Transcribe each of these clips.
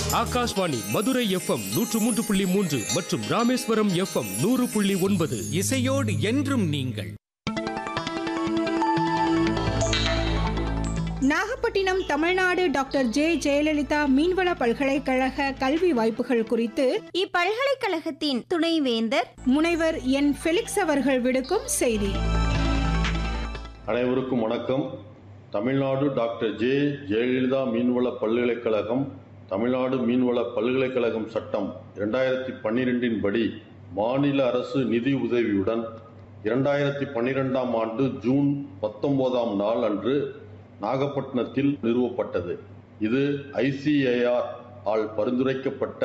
Akashvani Madurai FM நூற்று மூன்று புள்ளி மூன்று மற்றும் ராமேஸ்வரம் எஃப்எம் நூறு புள்ளி ஒன்பது இசையோடு என்றும் நீங்கள் நாகப்பட்டினம் தமிழ்நாடு டாக்டர் ஜே ஜெயலலிதா மீன்வள பல்கலைக்கழக கல்வி வாய்ப்புகள் குறித்து இப்பல்கலைக்கழகத்தின் துணைவேந்தர் முனைவர் என் ஃபெலிக்ஸ் அவர்கள் விடுக்கும் செய்தி அனைவருக்கும் வணக்கம் தமிழ்நாடு டாக்டர் ஜே ஜெயலலிதா மீன்வள பல்கலைக்கழகம் தமிழ்நாடு மீன்வள பல்கலைக்கழகம் சட்டம் இரண்டாயிரத்தி பன்னிரெண்டின் படி மாநில அரசு நிதி உதவியுடன் இரண்டாயிரத்தி பன்னிரெண்டாம் ஆண்டு ஜூன் பத்தொன்பதாம் நாள் அன்று நாகப்பட்டினத்தில் நிறுவப்பட்டது இது ஐசிஏஆர் ஆல் பரிந்துரைக்கப்பட்ட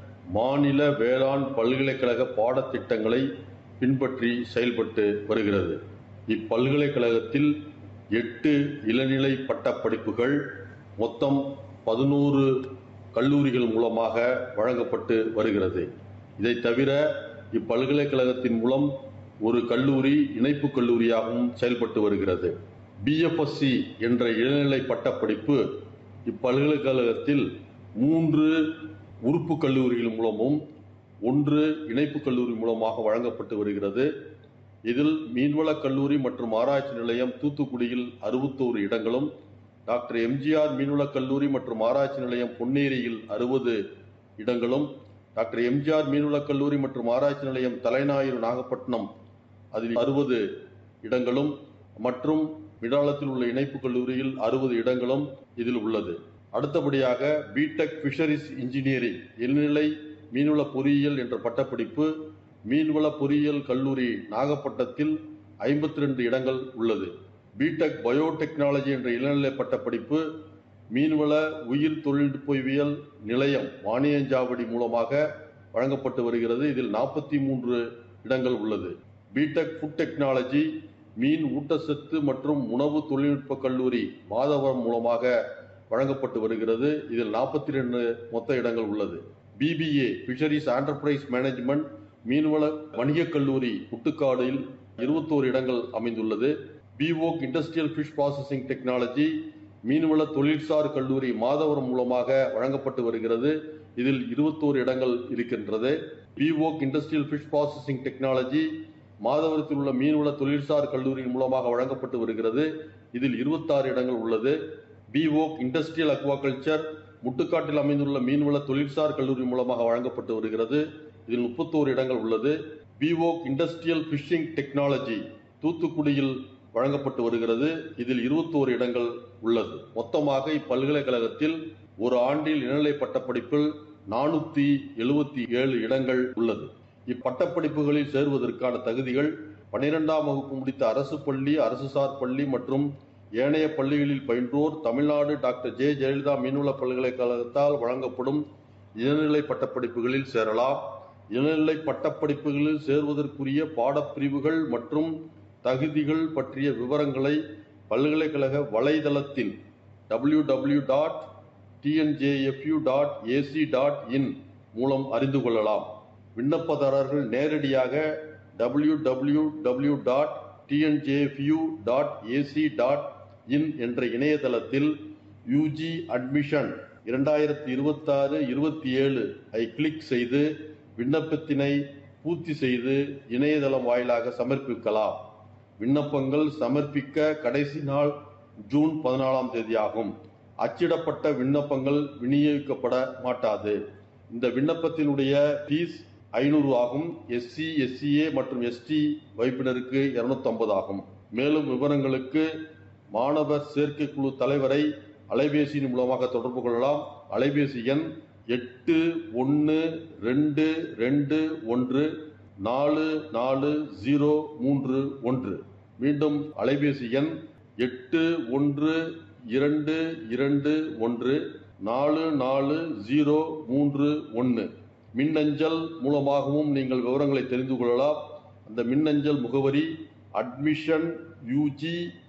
மாநில வேளாண் பல்கலைக்கழக பாடத்திட்டங்களை பின்பற்றி செயல்பட்டு வருகிறது இப்பல்கலைக்கழகத்தில் எட்டு இளநிலை பட்டப்படிப்புகள் மொத்தம் பதினோரு கல்லூரிகள் மூலமாக வழங்கப்பட்டு வருகிறது இதை தவிர இப்பல்கலைக்கழகத்தின் மூலம் ஒரு கல்லூரி இணைப்பு கல்லூரியாகவும் செயல்பட்டு வருகிறது பிஎஃப்எஸ்சி என்ற இளநிலை பட்டப்படிப்பு இப்பல்கலைக்கழகத்தில் மூன்று உறுப்பு கல்லூரிகள் மூலமும் ஒன்று இணைப்பு கல்லூரி மூலமாக வழங்கப்பட்டு வருகிறது இதில் மீன்வள கல்லூரி மற்றும் ஆராய்ச்சி நிலையம் தூத்துக்குடியில் அறுபத்தோரு இடங்களும் டாக்டர் எம்ஜிஆர் மீன்வள கல்லூரி மற்றும் ஆராய்ச்சி நிலையம் பொன்னேரியில் அறுபது இடங்களும் டாக்டர் எம்ஜிஆர் மீன்வள கல்லூரி மற்றும் ஆராய்ச்சி நிலையம் தலைஞாயிறு நாகப்பட்டினம் அதில் அறுபது இடங்களும் மற்றும் விடாலத்தில் உள்ள இணைப்பு கல்லூரியில் அறுபது இடங்களும் இதில் உள்ளது அடுத்தபடியாக பிடெக் ஃபிஷரிஸ் இன்ஜினியரிங் இளநிலை மீன்வள பொறியியல் என்ற பட்டப்படிப்பு மீன்வள பொறியியல் கல்லூரி நாகப்பட்டினத்தில் ஐம்பத்தி ரெண்டு இடங்கள் உள்ளது பிடெக் பயோடெக்னாலஜி என்ற இளநிலை பட்டப்படிப்பு மீன்வள உயிர் தொழில்நுட்பவியல் நிலையம் வாணியஞ்சாவடி மூலமாக வழங்கப்பட்டு வருகிறது இதில் நாற்பத்தி மூன்று இடங்கள் உள்ளது பிடெக் ஃபுட் டெக்னாலஜி மீன் ஊட்டச்சத்து மற்றும் உணவு தொழில்நுட்ப கல்லூரி மாதவரம் மூலமாக வழங்கப்பட்டு வருகிறது இதில் நாற்பத்தி ரெண்டு மொத்த இடங்கள் உள்ளது பிபிஏ ஃபிஷரிஸ் ஆண்டர்பிரைஸ் மேனேஜ்மெண்ட் மீன்வள வணிகக் கல்லூரி புட்டுக்காடில் இருபத்தோரு இடங்கள் அமைந்துள்ளது பிஓக் இண்டஸ்ட்ரியல் ஃபிஷ் ப்ராசஸிங் டெக்னாலஜி மீன்வள தொழில்சார் கல்லூரி மாதவரம் மூலமாக வழங்கப்பட்டு வருகிறது இதில் இருபத்தோரு இடங்கள் இருக்கின்றது பிஓக் இண்டஸ்ட்ரியல் ஃபிஷ் ப்ராசஸிங் டெக்னாலஜி மாதவரத்தில் உள்ள மீன்வள தொழில்சார் கல்லூரியின் மூலமாக வழங்கப்பட்டு வருகிறது இதில் இருபத்தாறு இடங்கள் உள்ளது பிஓக் இண்டஸ்ட்ரியல் அக்வாகல்ச்சர் முட்டுக்காட்டில் அமைந்துள்ள மீன்வள தொழில்சார் கல்லூரி மூலமாக வழங்கப்பட்டு வருகிறது இதில் முப்பத்தோரு இடங்கள் உள்ளது பிஓக் இண்டஸ்ட்ரியல் ஃபிஷிங் டெக்னாலஜி தூத்துக்குடியில் வழங்கப்பட்டு வருகிறது இதில் இருபத்தோரு இடங்கள் உள்ளது மொத்தமாக இப்பல்கலைக்கழகத்தில் ஒரு ஆண்டில் இளநிலை பட்டப்படிப்பில் நானூத்தி எழுபத்தி ஏழு இடங்கள் உள்ளது இப்பட்டப்படிப்புகளில் சேருவதற்கான தகுதிகள் பனிரெண்டாம் வகுப்பு முடித்த அரசு பள்ளி அரசு சார் பள்ளி மற்றும் ஏனைய பள்ளிகளில் பயின்றோர் தமிழ்நாடு டாக்டர் ஜே ஜெயலலிதா மீன்வள பல்கலைக்கழகத்தால் வழங்கப்படும் இளநிலை பட்டப்படிப்புகளில் சேரலாம் இளநிலை பட்டப்படிப்புகளில் சேர்வதற்குரிய பாடப்பிரிவுகள் மற்றும் தகுதிகள் பற்றிய விவரங்களை பல்கலைக்கழக வலைதளத்தில் W W dot TNJFU dot AC dot in மூலம் அறிந்து கொள்ளலாம் விண்ணப்பதாரர்கள் நேரடியாக W W W dot TNJFU dot AC dot in என்ற இணையதளத்தில் யூஜி அட்மிஷன் இரண்டாயிரத்தி இருபத்தாறு இருபத்தி ஏழு ஐ கிளிக் செய்து விண்ணப்பத்தினை பூர்த்தி செய்து இணையதளம் வாயிலாக சமர்ப்பிக்கலாம் விண்ணப்பங்கள் சமர்ப்பிக்க கடைசி நாள் ஜூன் பதினாலாம் தேதி ஆகும் அச்சிடப்பட்ட விண்ணப்பங்கள் விநியோகிக்கப்பட மாட்டாது இந்த விண்ணப்பத்தினுடைய ஃபீஸ் ஐநூறு ஆகும் எஸ்சி எஸ்சிஏ மற்றும் எஸ்டி வைப்பினருக்கு இருநூத்தி ஆகும் மேலும் விவரங்களுக்கு மாணவர் சேர்க்கைக்குழு தலைவரை அலைபேசியின் மூலமாக தொடர்பு கொள்ளலாம் அலைபேசி எண் எட்டு ஒன்று ரெண்டு ரெண்டு ஒன்று நாலு நாலு ஜீரோ மூன்று ஒன்று மீண்டும் அலைபேசி எண் எட்டு ஒன்று இரண்டு இரண்டு ஒன்று நாலு நாலு ஜீரோ மூன்று ஒன்று மின்னஞ்சல் மூலமாகவும் நீங்கள் விவரங்களை தெரிந்து கொள்ளலாம் அந்த மின்னஞ்சல் முகவரி அட்மிஷன் யூஜி